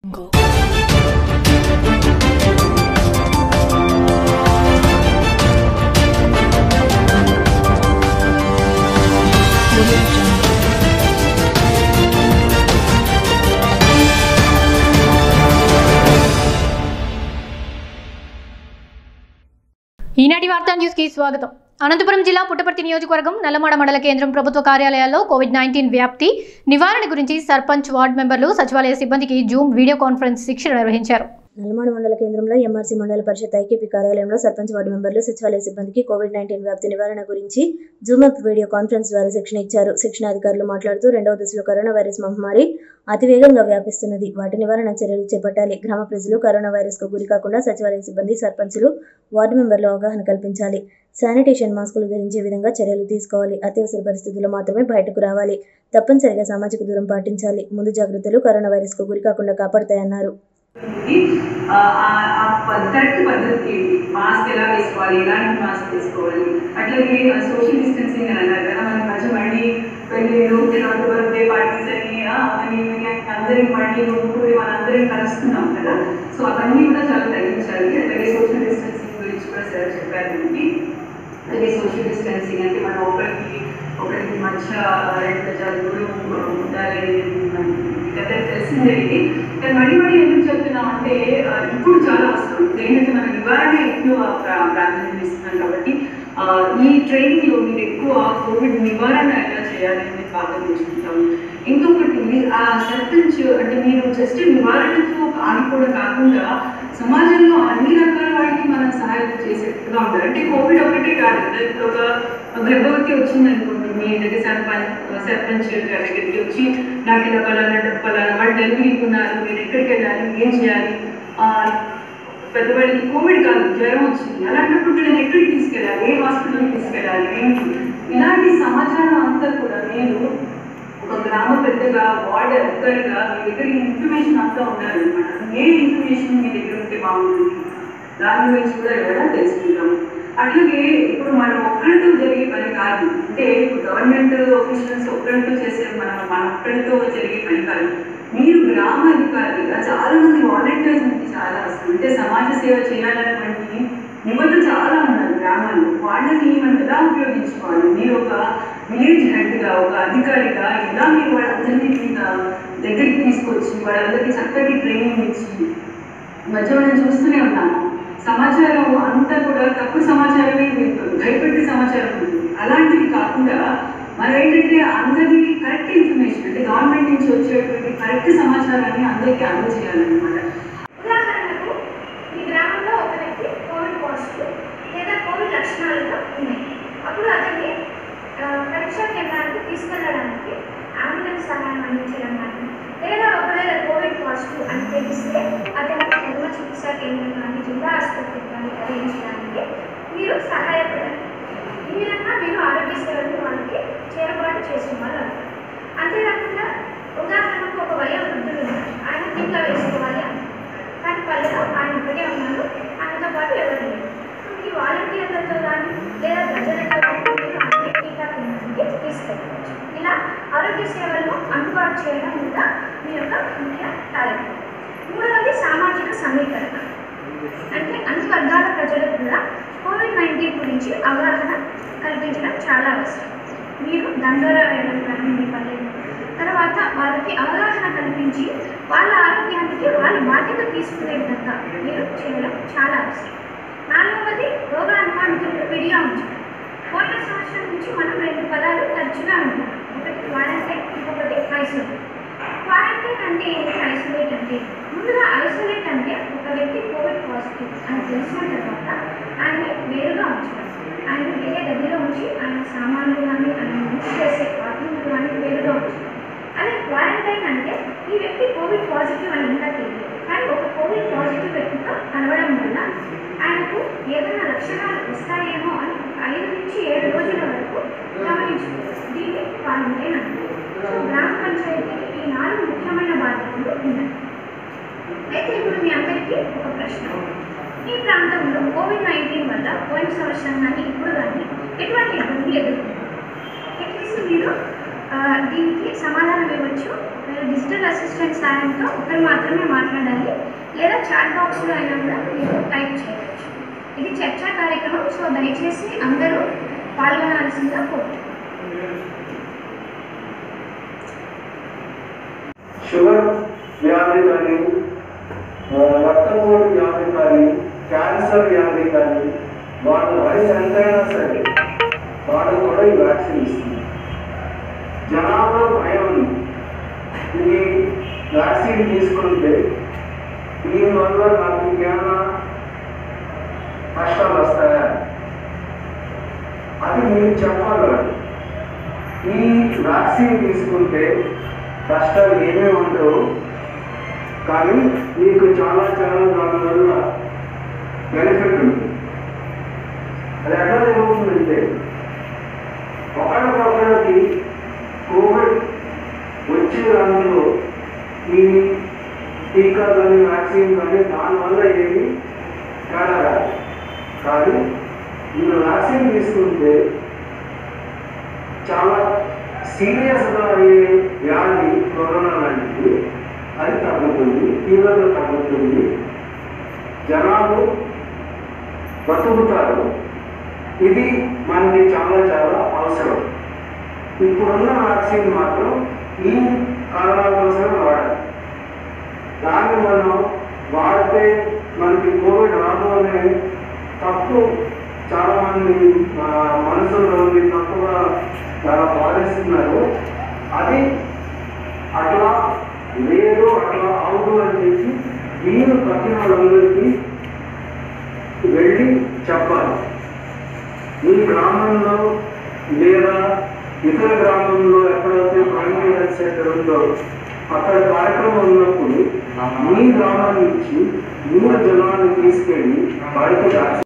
ఈనాటి వార్తా న్యూస్ కి స్వాగతం అనంతపురం జిల్లా పుట్టపర్తి నియోజకవర్గం నల్లమాడ మండల కేంద్రం ప్రభుత్వ కార్యాలయాల్లో కోవిడ్ నైన్టీన్ వ్యాప్తి నివారణ గురించి సర్పంచ్ వార్డు మెంబర్లు సచివాలయ సిబ్బందికి జూమ్ వీడియో కాన్ఫరెన్స్ శిక్షణ నిర్వహించారు నల్లమాడ మండల కేంద్రంలో ఎంఆర్సీ మండల పరిషత్ ఐకేపీ కార్యాలయంలో సర్పంచ్ వార్డు మెంబర్లు సచివాలయ సిబ్బందికి కోవిడ్ నైన్టీన్ వ్యాప్తి నివారణ గురించి జూమ్ అప్ వీడియో కాన్ఫరెన్స్ ద్వారా శిక్షణ ఇచ్చారు శిక్షణ అధికారులు మాట్లాడుతూ రెండవ దశలో కరోనా వైరస్ మహమ్మారి అతివేగంగా వ్యాపిస్తున్నది వాటి నివారణ చర్యలు చేపట్టాలి గ్రామ ప్రజలు కరోనా వైరస్ కు గురి కాకుండా సచివాలయ సిబ్బంది సర్పంచులు వార్డు మెంబర్లు అవగాహన కల్పించాలి శానిటేషన్ మాస్కులు ధరించే విధంగా చర్యలు తీసుకోవాలి అత్యవసర పరిస్థితుల్లో మాత్రమే బయటకు రావాలి తప్పనిసరిగా సామాజిక దూరం పాటించాలి ముందు జాగ్రత్తలు కరోనా వైరస్ కు గురి కాకుండా కాపాడతాయన్నారు ఆ ఆ- ఆ ప- కరెక్ట్ పద్ధతి ఏంటి మాస్క్ ఎలా వేసుకోవాలి ఎలాంటి మాస్క్ వేసుకోవాలి అట్లాగే సోషల్ డిస్టెన్సింగ్ అని అన్నారు కదా మన మధ్య మళ్ళీ పెళ్ళిళ్ళు తర్వాత బర్త్డే పార్టీస్ అని ఆ, అవన్నీ ఇవన్నీ అని అందరం మళ్ళీ నూరుకుని మనందరం కలుస్తున్నాం కదా సో అవన్నీ కూడా చాలా తగ్గించాలి అలాగే సోషల్ డిస్టెన్సింగ్ గురించి కూడా సార్ చెప్పారు మనకి అలాగే సోషల్ డిస్టెన్సింగ్ అంటే మనం ఒకరికి ఒకరికి మధ్య రెండు గజాలు దూరం ఉండాలి కదా తెలిసిందే ఇది కానీ మళ్ళీ మళ్ళీ ఎందుకు చెప్తున్నాం అంటే ఆ, ఇప్పుడు చాలా అవసరం ఏంటంటే మన నివారణ ఎక్కువ ప్రా- ప్రాధాన్యం ఇస్తున్నాం కాబట్టి ఆ, ఈ ట్రైనింగ్ లో మీరు ఎక్కువ కోవిడ్ నివారణ ఎలా చేయాలి అనేది బాగా నేర్చుకుంటాం ఇంకొకటి ఆ సర్పంచ్ అంటే మీరు జస్ట్ నివారణతో ఆగిపోవడం కాకుండా సమాజంలో అన్ని రకాల వాటికి మనం సహాయం చేసేట్టుగా ఉండాలి అంటే కోవిడ్ ఒకటే కాదు కదా ఇప్పుడు ఒక గర్భవతి వచ్చింది అనుకోండి మీ దగ్గర సర్పంచ్ సర్పంచ్ గారి దగ్గరికి వచ్చి నాకు ఇలా పలానా పలానా వాళ్ళు డెలివరీకి ఉన్నారు మీరు ఎక్కడికి వెళ్ళాలి ఏం చేయాలి ఆ, పెద్దవాళ్ళకి కోవిడ్ కాదు జ్వరం వచ్చింది అలాంటప్పుడు నేను ఎక్కడికి తీసుకెళ్ళాలి ఏ హాస్పిటల్కి తీసుకెళ్ళాలి ఏంటి ఇలాంటి సమాచారం అంతా కూడా మీరు ఒక గ్రామ పెద్దగా వార్డ్ అధికారిగా మీ దగ్గర ఇన్ఫర్మేషన్ అంతా ఉండాలన్నమాట ఏ ఇన్ఫర్మేషన్ మీ దగ్గర ఉంటే బాగుంటుంది దాని గురించి కూడా ఎవరైనా తెలుసుకుంటాము అట్లాగే ఇప్పుడు మనం ఒక్కరితో జరిగే పని కాదు అంటే ఇప్పుడు గవర్నమెంట్ ఆఫీషియల్స్ ఒక్కరితో చేసే మనం మన ఒక్కరితో జరిగే పని కాదు మీరు గ్రామ అధికారులుగా చాలా మంది వాలంటీర్స్ మనకి చాలా అవసరం అంటే సమాజ సేవ చేయాలన్నటువంటి యువత చాలా ఉన్నారు గ్రామాల్లో వాళ్ళని మనం ఎలా ఉపయోగించుకోవాలి మీరు ఒక విలేజ్ హెడ్గా ఒక అధికారిగా ఎలా మీరు వాళ్ళందరినీ దగ్గరికి తీసుకొచ్చి వాళ్ళందరికీ చక్కటి ట్రైనింగ్ ఇచ్చి మధ్య మనం చూస్తూనే ఉన్నాము సమాచారం అంతా కూడా తప్పు సమాచారమే వింటుంది భయపెట్టే సమాచారం ఉంటుంది అలాంటివి కాకుండా మనం ఏంటంటే అందరికీ కరెక్ట్ ఇన్ఫర్మేషన్ అంటే గవర్నమెంట్ నుంచి వచ్చేటువంటి కరెక్ట్ సమాచారాన్ని అందరికీ అందజేయాలన్నమాట ఉదాహరణకు ఈ గ్రామంలో ఒక వ్యక్తి కోవిడ్ పాజిటివ్ లేదా కోవిడ్ లక్షణాలతో ఉన్నాయి అప్పుడు అతన్ని ఆ, పరీక్షా కేంద్రానికి తీసుకెళ్ళడానికి అంబులెన్స్ సహాయం అందించడం కానీ లేదా ఒకవేళ కోవిడ్ పాజిటివ్ అని తెలిస్తే అతన్ని ప్రథమ చికిత్సా కేంద్రం కానీ జిల్లా ఆసుపత్రికి కానీ తరలించడానికి మీరు సహాయపడాలి ఈ విధంగా మీరు ఆరోగ్య సేవలను వాళ్ళకి చేరుబాటు చేసిన వాళ్ళు అవుతారు. అంతేకాకుండా ఉదాహరణకు ఒక వయో వృద్ధులు ఉన్నారు ఆయన టీకా వేసుకోవాలి అంటారు కానీ పల్లెలో ఆయన ఒకటే ఉన్నారు ఆయనతో పాటు ఎవరు లేరు ఈ వాలంటీర్లతో కానీ లేదా ప్రజలతో కానీ మీరు అన్ని టీకా కేంద్రానికి తీసుకెళ్ళవచ్చు ఇలా ఆరోగ్య సేవలను అందుబాటు చేయడం కూడా మీ యొక్క ముఖ్య టాలెంట్ మూడవది సామాజిక సమీకరణ అంటే అన్ని వర్గాల ప్రజలకు కూడా కోవిడ్ నైన్టీన్ గురించి అవగాహన కల్పించడం చాలా అవసరం మీరు దండోరా వేయడం కానీ మీ పల్లెల్లో తర్వాత వాళ్ళకి అవగాహన కల్పించి వాళ్ళ ఆరోగ్యానికి వాళ్ళ బాధ్యత తీసుకునే విధంగా మీరు చేయడం చాలా అవసరం నాలుగవది రోగ అనుమానితులకు విడిగా ఉంచడం పోయిన సంవత్సరం నుంచి మనం రెండు పదాలు తరచుగా ఉంటాం ఒకటి క్వారంటైన్ ఇంకొకటి ఐసోలేట్ క్వారంటైన్ అంటే ఏంటి ఐసోలేట్ అంటే ఏంటి? ముందుగా ఐసోలేట్ అంటే ఒక వ్యక్తి కోవిడ్ పాజిటివ్ అని తెలిసిన తర్వాత ఆయన్ని వేరుగా ఉంచడం ఆయన వేరే గదిలో ఉంచి ఆయన సామాన్లు కానీ ఆయన యూజ్ చేసే బాత్రూమ్లు కానీ వేరుగా ఉంచడం అదే క్వారంటైన్ అంటే ఈ వ్యక్తి కోవిడ్ పాజిటివ్ అని ఇంకా తెలియదు కానీ ఒక కోవిడ్ పాజిటివ్ వ్యక్తితో కలవడం వల్ల ఆయనకు ఏదైనా లక్షణాలు వస్తాయేమో అని ఐదు నుంచి ఏడు రోజుల వరకు గమనించుకోవాలి దీన్ని క్వారంటైన్ అంటారు సో గ్రామ పంచాయతీకి ఈ నాలుగు ముఖ్యమైన బాధ్యతలు ఉన్నాయి అయితే ఇప్పుడు మీ అందరికీ ఒక ప్రశ్న ఈ ప్రాంతంలో కోవిడ్ నైన్టీన్ వల్ల పోయిన సంవత్సరం కానీ ఇప్పుడు కానీ ఎటువంటి ఇబ్బందులు ఎదుర్కొన్నారు అట్లీస్ట్ మీరు ఆ, దీనికి సమాధానం ఇవ్వచ్చు డిజిటల్ అసిస్టెంట్ సాయంతో ఒకరు మాత్రమే మాట్లాడాలి లేదా చాట్ బాక్స్లో అయినా కూడా మీరు టైప్ చేయవచ్చు ఇది చర్చా కార్యక్రమం సో దయచేసి అందరూ పాల్గొనాల్సిందిగా కోరుతున్నాను షుగర్ వ్యాధి కానీ ఆ, రక్తపోటు వ్యాధి కానీ క్యాన్సర్ వ్యాధి కానీ వాళ్ళ వయసు ఎంతైనా సరే వాళ్ళు కూడా ఈ వ్యాక్సిన్ ఇస్తుంది జనాభా భయం ఉంది ఈ వ్యాక్సిన్ తీసుకుంటే దీనివల్ల నాకు ఇంకేమైనా కష్టాలు వస్తాయా అది మీరు చెప్పాలి వాళ్ళు. ఈ వ్యాక్సిన్ తీసుకుంటే కష్టాలు ఏమీ ఉండవు కానీ మీకు చాలా చాలా దాని వల్ల బెనిఫిట్ ఉంది అది ఎట్లా జరుగుతుందంటే ఒకరికొకరికి కోవిడ్ వచ్చే దాంట్లో ఈ టీకా కానీ వ్యాక్సిన్ కానీ దానివల్ల ఏమి తేడా రాదు కానీ మీరు వ్యాక్సిన్ తీసుకుంటే చాలా సీరియస్గా అయ్యే వ్యాధి కరోనా లాంటిది అది తగ్గుతుంది తీవ్రత తగ్గుతుంది జనాలు బతుకుతారు ఇది మనకి చాలా చాలా అవసరం ఇప్పుడున్న వ్యాక్సిన్ మాత్రం ఈ కరోనా కోసం వాడాలి దాన్ని మనం వాడితే మనకి కోవిడ్ రాదు అనే తప్పు చాలా మంది ఆ, మనసులో ఉంది తప్పుగా చాలా భావిస్తున్నారు అది అట్లా లేదు అట్లా అవును అని చెప్పి మీరు పట్టిన వాళ్ళందరికీ వెళ్ళి చెప్పాలి మీ గ్రామంలో లేదా ఇతర గ్రామంలో ఎక్కడైతే ప్రైమరీ హెల్త్ సెంటర్ ఉందో అక్కడ కార్యక్రమం ఉన్నప్పుడు మీ గ్రామం నుంచి మూడు జనాన్ని తీసుకెళ్ళి వారికి వ్యాక్సిన్